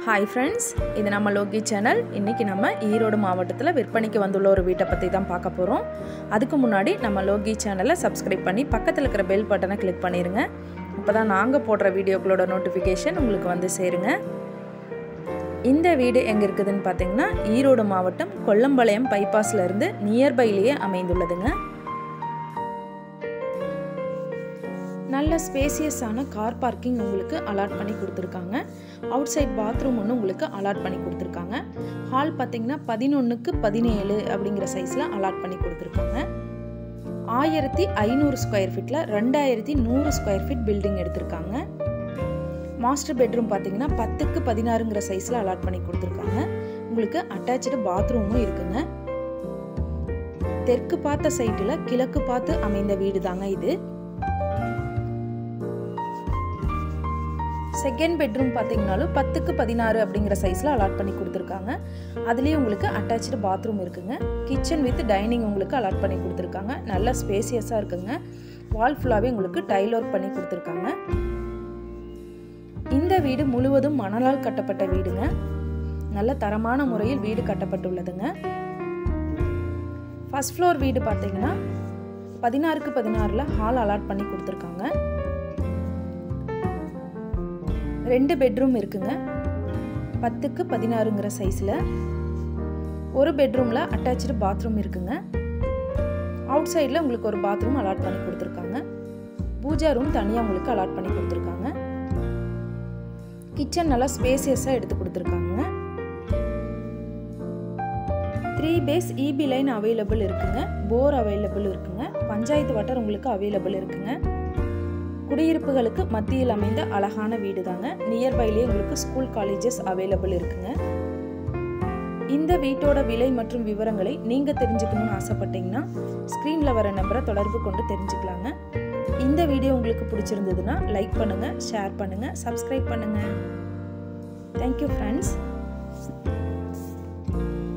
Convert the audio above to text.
hi friends இது நம்ம Loki channel இன்றைக்கி நம்ம ஈரோடு மாவட்டத்தில் விற்பனைக்கு வந்துள்ள ஒரு வீட்டை பற்றி தான் பார்க்க போகிறோம் அதுக்கு முன்னாடி நம்ம லோகி சேனலை சப்ஸ்கிரைப் பண்ணி பக்கத்தில் இருக்கிற பெல் பட்டனை கிளிக் பண்ணிடுங்க அப்போ தான் நாங்கள் போடுற வீடியோக்களோட நோட்டிஃபிகேஷன் உங்களுக்கு வந்து சேருங்க இந்த வீடு எங்கே இருக்குதுன்னு பார்த்தீங்கன்னா ஈரோடு மாவட்டம் கொல்லம்பாளையம் பைபாஸில் இருந்து நியர்பைலேயே அமைந்துள்ளதுங்க நல்ல ஸ்பேசியஸான கார் பார்க்கிங் உங்களுக்கு அலாட் பண்ணி கொடுத்துருக்காங்க அவுட் சைட் பாத்ரூம் ஒன்று உங்களுக்கு அலாட் பண்ணி கொடுத்துருக்காங்க ஹால் பார்த்தீங்கன்னா பதினொன்றுக்கு பதினேழு அப்படிங்கிற சைஸில் அலாட் பண்ணி கொடுத்துருக்காங்க ஆயிரத்தி ஐநூறு ஸ்கொயர் ஃபீட்டில் ரெண்டாயிரத்தி நூறு ஸ்கொயர் ஃபீட் பில்டிங் எடுத்திருக்காங்க மாஸ்டர் பெட்ரூம் பார்த்தீங்கன்னா பத்துக்கு பதினாறுங்கிற சைஸில் அலாட் பண்ணி கொடுத்துருக்காங்க உங்களுக்கு அட்டாச்சு பாத்ரூமும் இருக்குங்க தெற்கு பார்த்த சைட்டில் கிழக்கு பார்த்து அமைந்த வீடு தாங்க இது செகண்ட் பெட்ரூம் பார்த்தீங்கனாலும் பத்துக்கு பதினாறு அப்படிங்கிற சைஸில் அலாட் பண்ணி கொடுத்துருக்காங்க அதுலேயும் உங்களுக்கு அட்டாச்சு பாத்ரூம் இருக்குங்க கிச்சன் வித் டைனிங் உங்களுக்கு அலாட் பண்ணி கொடுத்துருக்காங்க நல்ல ஸ்பேசியஸாக இருக்குங்க வால் ஃபுல்லாகவே உங்களுக்கு டைல் ஒர்க் பண்ணி கொடுத்துருக்காங்க இந்த வீடு முழுவதும் மணலால் கட்டப்பட்ட வீடுங்க நல்ல தரமான முறையில் வீடு கட்டப்பட்டுள்ளதுங்க ஃபர்ஸ்ட் ஃப்ளோர் வீடு பார்த்தீங்கன்னா பதினாறுக்கு பதினாறில் ஹால் அலாட் பண்ணி கொடுத்துருக்காங்க ரெண்டு பெட்ரூம் இருக்குங்க பத்துக்கு பதினாறுங்கிற சைஸில் ஒரு பெட்ரூமில் அட்டாச்சு பாத்ரூம் இருக்குங்க அவுட் சைடில் உங்களுக்கு ஒரு பாத்ரூம் அலாட் பண்ணி கொடுத்துருக்காங்க பூஜா ரூம் தனியாக உங்களுக்கு அலாட் பண்ணி கொடுத்துருக்காங்க கிச்சன் நல்லா ஸ்பேசியஸாக எடுத்து கொடுத்துருக்காங்க three phase EB line available இருக்குங்க போர் அவைலபிள் இருக்குங்க பஞ்சாயத்து வாட்டர் உங்களுக்கு அவைலபிள் இருக்குங்க குடியிருப்புகளுக்கு மத்தியில் அமைந்த அழகான வீடு தாங்க நியர்பைலேயே உங்களுக்கு ஸ்கூல் காலேஜஸ் அவைலபிள் இருக்குங்க இந்த வீட்டோட விலை மற்றும் விவரங்களை நீங்கள் தெரிஞ்சுக்கணும்னு ஆசைப்பட்டீங்கன்னா ஸ்க்ரீனில் வர நம்பரை தொடர்பு கொண்டு தெரிஞ்சுக்கலாங்க இந்த வீடியோ உங்களுக்கு பிடிச்சிருந்ததுன்னா லைக் பண்ணுங்கள் ஷேர் பண்ணுங்கள் சப்ஸ்கிரைப் பண்ணுங்கள் தேங்க்யூ ஃப்ரெண்ட்ஸ்